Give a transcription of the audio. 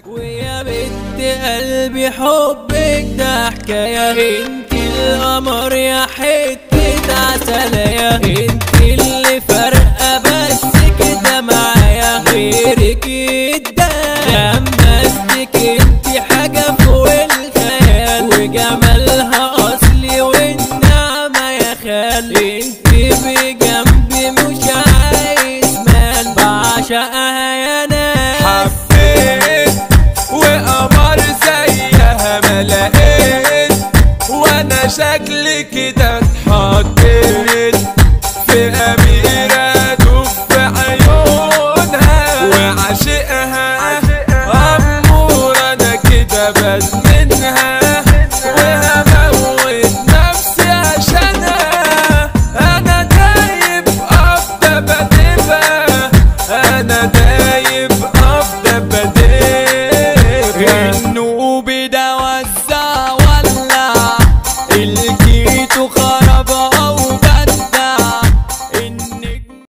ويا بنت قلبي حبك ده حكاية انت القمر يا حتة عسلية انت اللي فارقة بس كده معايا غيرك يدان لمستك انت حاجة فوق الخيال وجمالها اصلي والنعمة يا خال انت بجنبي مش عايز مال بعشقها يا ناس حبيت وقمر زيها ما لقيت وانا شكلي كده اتحطيت في اميرة في عيونها وعاشقها امور انا كده بدمنها وهموت نفسي عشانها انا دايب افضل بدبها انا دايب افضل بدبها النوبي ده